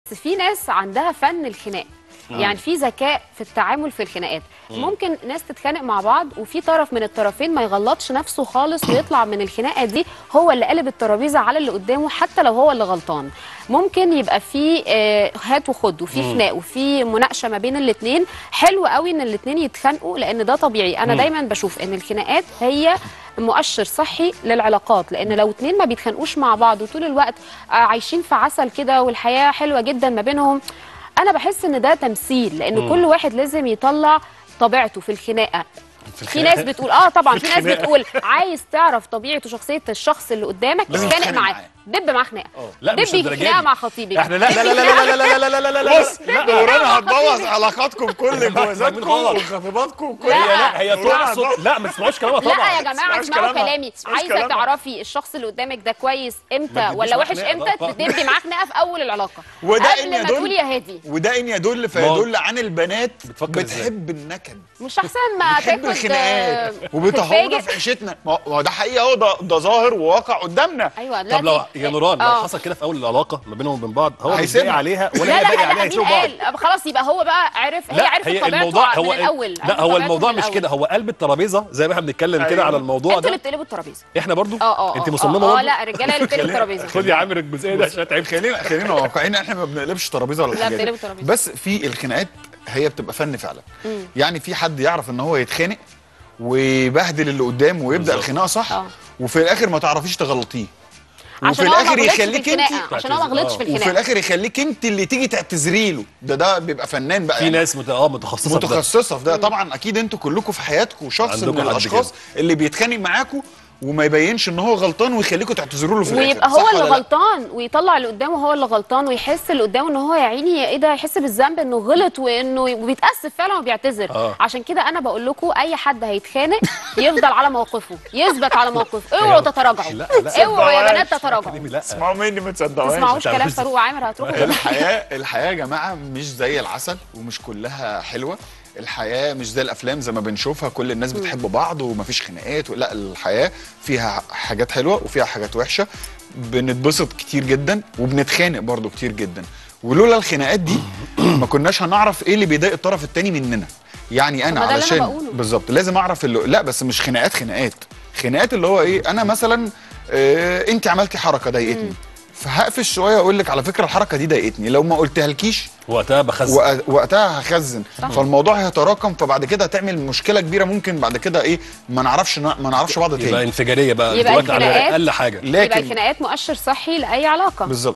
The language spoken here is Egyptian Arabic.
بس في ناس عندها فن الخناق يعني في ذكاء في التعامل في الخناقات ممكن ناس تتخانق مع بعض وفي طرف من الطرفين ما يغلطش نفسه خالص ويطلع من الخناقه دي هو اللي قلب الترابيزه على اللي قدامه حتى لو هو اللي غلطان ممكن يبقى في آه، هات وخد وفي خناق وفي مناقشه ما بين الاثنين حلو قوي ان الاثنين يتخانقوا لان ده طبيعي انا دايما بشوف ان الخناقات هي مؤشر صحي للعلاقات لان لو اتنين ما بيتخانقوش مع بعض وطول الوقت آه، عايشين في عسل كده والحياه حلوه جدا ما بينهم انا بحس ان ده تمثيل لان كل واحد لازم يطلع طبيعته في الخناقه في ناس بتقول اه طبعا في ناس الخناقة. بتقول عايز تعرف طبيعه وشخصيه الشخص اللي قدامك لازم اتخانق تتخانق معاه معاه. دب معاه خناقه لا، دب مش الدرجة خناقه دي. مع خطيبك احنا لا لا لا لا لا لا لا لا لا لا لا بص لا نورانا هتبوظ علاقاتكم كل جوازاتكم غلط. وخطيباتكم كل لا. هي لا هي نورانا تقصد هتبوظ. لا ما تسمعوش كلامها طبعا لا يا جماعه تسمعش اسمعوا كلامها. كلامي تسمعش عايزه كلامها. تعرفي الشخص اللي قدامك ده كويس ما امتى تديش ولا معاه وحش خناقة امتى بقى. تدبي معاه خناقه في اول العلاقه وده قبل ان ما يدل تقول يا هادي وده ان يدل ما فيدل عن البنات بتفكر إزاي؟ بتحب النكد مش احسن ما بتحب تاخد الخناقات آه، وبتهورنا تتفاجئ؟ في عيشتنا ما ما هو ده حقيقه اهو ده ده ظاهر وواقع قدامنا ايوه لا طب لو دي- يا نوران لو آه. حصل كده في اول العلاقه ما بينهم وبين بعض هو مش هيسيبها. باقي عليها ولا لا هي لا باقي لا عليها مين يسيبوا بعض قال أب خلاص يبقى هو بقى عرف هي عرفت هي طبيعته الموضوع هو من الاول لا عرفت هو طبيعته الموضوع من مش الأول. كده هو قلب الترابيزه زي ما احنا بنتكلم كده أيوة. على الموضوع انتوا اللي ده بتقلبوا الترابيزه احنا برضو اه اه انت آه، مصممه اه برضو لا الرجاله اللي بتقلب الترابيزه خد يا عامر الجزئيه دي عشان تعبت خلينا خلينا واقعيين احنا ما بنقلبش ترابيزه ولا لا، الحاجات دي. بنقلب ترابيزة. بس في الخناقات هي بتبقى فن فعلا يعني في حد يعرف ان هو يتخانق ويبهدل اللي قدامه ويبدا بالظبط. الخناقه صح آه. وفي الاخر ما تعرفيش تغلطيه وفي عشان هو ما الاخر غلطش في يخليك انت الخناقه عشان هو ما غلطش في وفي الخناقه الاخر يخليك انت اللي تيجي تعتذري له ده ده بيبقى فنان بقى في يعني. ناس مت... اه متخصصه في ده. متخصصه في ده طبعا اكيد انتوا كلكم في حياتكم شخص عندكم من حد الاشخاص كده. اللي بيتخانق معاكم وما يبينش ان هو غلطان ويخليكم تعتذروا له في الاخر ويبقى صح هو اللي ولا لا؟ غلطان ويطلع اللي قدامه هو اللي غلطان ويحس اللي قدامه ان هو يا عيني ايه ده يحس بالذنب انه غلط وانه وبيتاسف فعلا وبيعتذر آه. عشان كده انا بقول لكم اي حد هيتخانق يفضل على موقفه يثبت على موقفه اوعوا تتراجعوا لا، لا. اوعوا يا بنات صدقوهاش. تتراجعوا لا اسمعوا مني ما تصدقوهاش تسمعوش كلام تعرفش. فاروق وعامر هتروحوا الحياه الحياه يا جماعه مش زي العسل ومش كلها حلوه الحياه مش زي الافلام زي ما بنشوفها كل الناس بتحب بعض ومفيش خناقات لا الحياه فيها حاجات حلوه وفيها حاجات وحشه بنتبسط كتير جدا وبنتخانق برضو كتير جدا ولولا الخناقات دي ما كناش هنعرف ايه اللي بيضايق الطرف التاني مننا يعني انا ما ده اللي أنا علشان بقوله. بالظبط لازم اعرف اللي لا بس مش خناقات خناقات خناقات اللي هو ايه انا مثلا آه انت عملتي حركه ضايقتني فهقفش شويه اقول لك على فكره الحركه دي ضايقتني لو ما قلتها لكيش وقتها بخزن وق- وقتها هخزن صح. فالموضوع هيتراكم فبعد كده هتعمل مشكله كبيره ممكن بعد كده ايه ما نعرفش ما نعرفش بعض يبقى تاني انفجاريه بقى يبقى دلوقتي على الخناقات- اقل حاجه يبقى لكن الخناقات مؤشر صحي لاي علاقه بالظبط